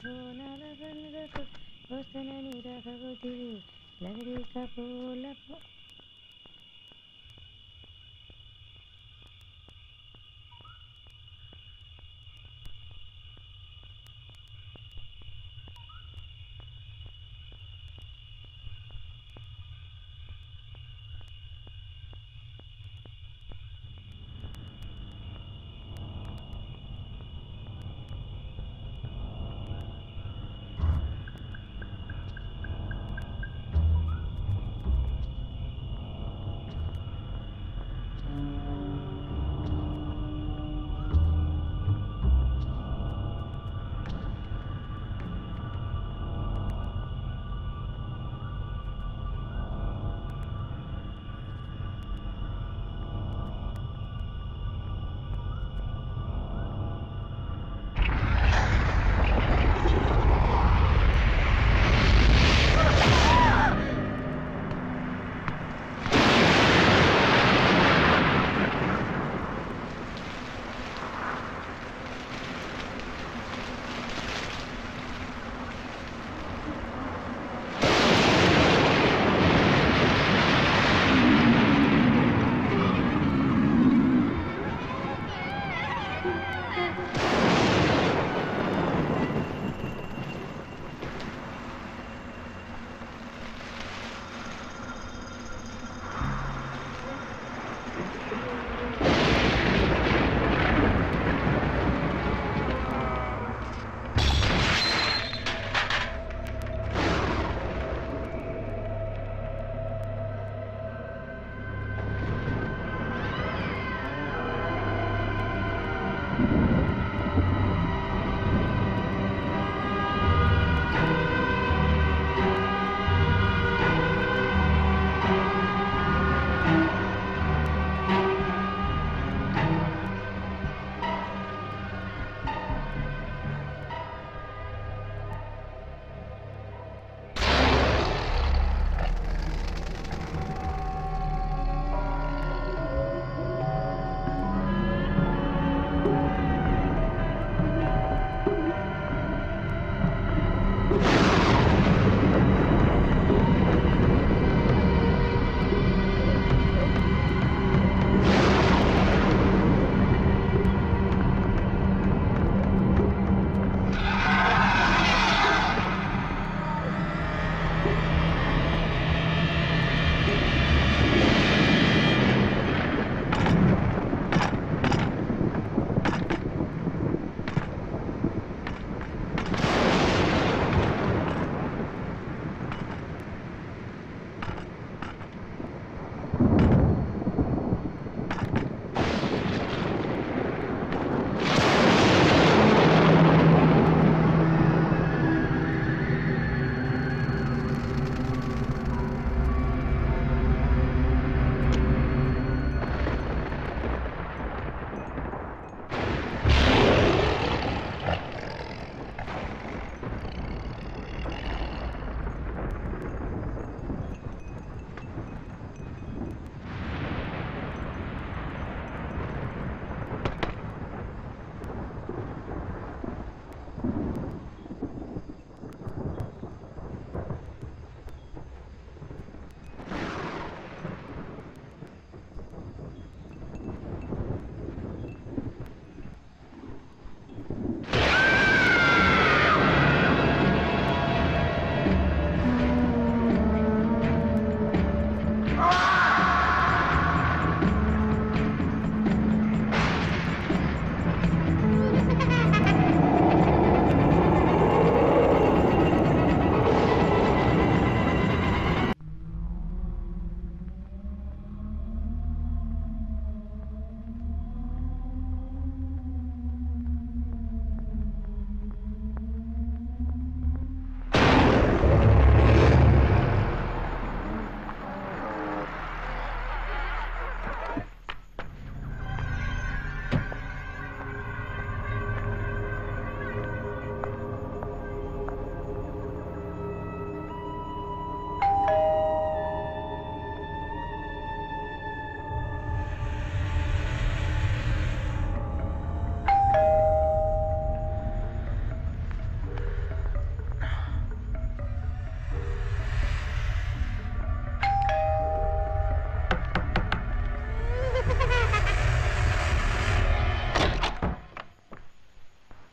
బోనాల పండుగకు వస్తానని రాకపోతివి లగరిక పూల పూ-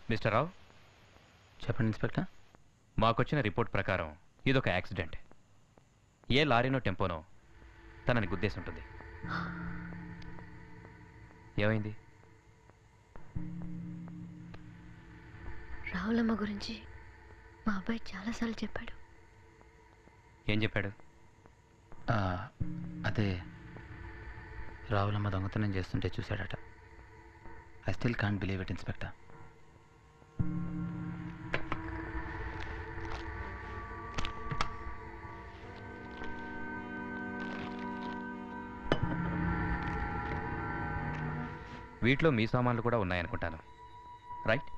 మిస్టర్ రావు చెప్పండి ఇన్స్పెక్టర్ మాకొచ్చిన రిపోర్ట్ ప్రకారం ఇదొక యాక్సిడెంట్ ఏ లారీనో టెంపోనో తనని గుద్దేసుంటుంది ఏమైంది రావులమ్మ గురించి మా అబ్బాయి చాలాసార్లు చెప్పాడు ఏం చెప్పాడు ఆ, అదే రావులమ్మ దొంగతనం చేస్తుంటే చూశాడట I still can't believe it inspector వీటిలో మీ సామాన్లు కూడా ఉన్నాయనుకుంటాను రైట్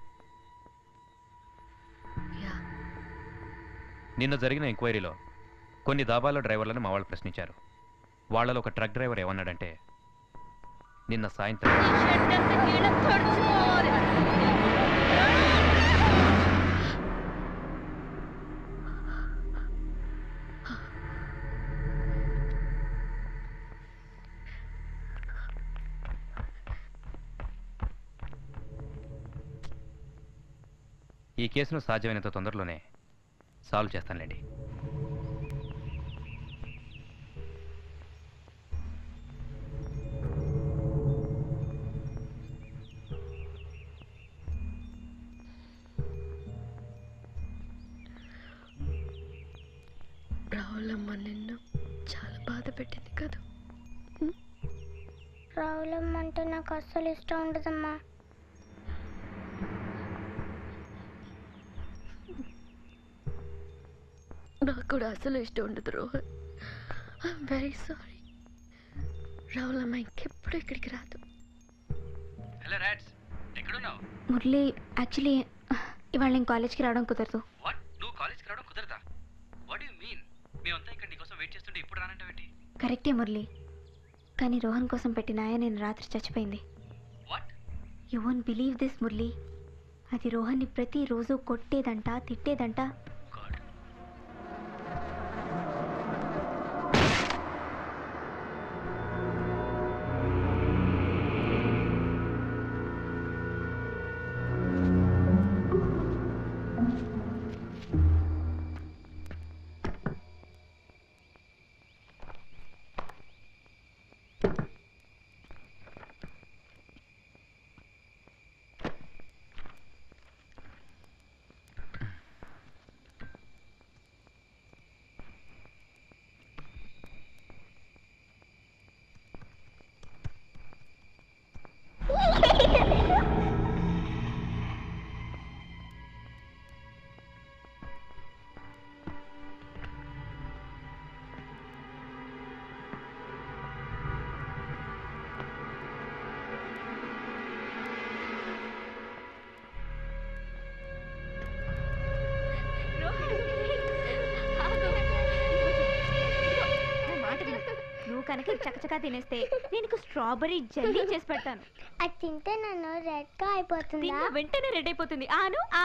యా నిన్న జరిగిన ఎంక్వైరీలో కొన్ని దాబాలో డ్రైవర్లను మా వాళ్ళు ప్రశ్నించారు వాళ్ళలో ఒక ట్రక్ డ్రైవర్ ఏమన్నాడంటే నిన్న సాయంత్రం ఈ కేసును సాధ్యమైనంత తొందరలోనే సాల్వ్ చేస్తానులేండి రావులమ్మ నిన్ను చాలా బాధ పెట్టింది కదా రావులమ్మ అంటే నాకు అస్సలు ఇష్టం ఉండదమ్మా నాకు కూడా అసలు ఇష్టం ఉండదు Rohan I'm very sorry Ravulamma ఇంకెప్పుడు ఇక్కడికి రాదు హలో రాట్స్ ఎక్కడున్నావు మురళి యాక్చువల్లీ ఇవాళ నేను కాలేజ్కి రావడం కుదరదు వాట్ నువ్వు కాలేజ్కి రావడం కుదరదా వాట్ యు మీన్ మేమంతా ఇక్కడ నీకోసం వెయిట్ చేస్తుంటే ఇప్పుడు రానంటావేంటి కరెక్టే మురళి కానీ రోహన్ కోసం పెట్టిన ఆయన నేను రాత్రి చచ్చిపోయింది what you won't believe this Murali అది రోహన్ని ప్రతిరోజు కొట్టేదంట తిట్టేదంట గాడ్ మాట విను నువ్వు కనుక ఇది చకచకా తినేస్తే నేను నీకు స్ట్రాబెరీ జల్లీ చేసి పెడతాను అది తింటే నన్ను రెడ్ గా అయిపోతుందా తిన్న వెంటనే రెడీ అయిపోతుంది ఆను ఆ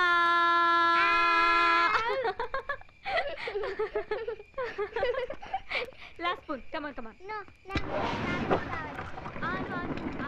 last spoon come on come on No, నాకు నాకు కావాలి. ఆను ఆను ఆ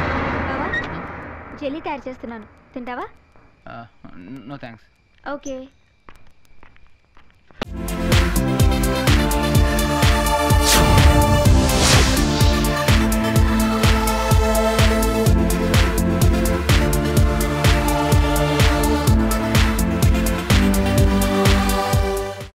బావా జెల్లీ తయారు చేస్తున్నాను తింటావా నో థ్యాంక్స్ ఓకే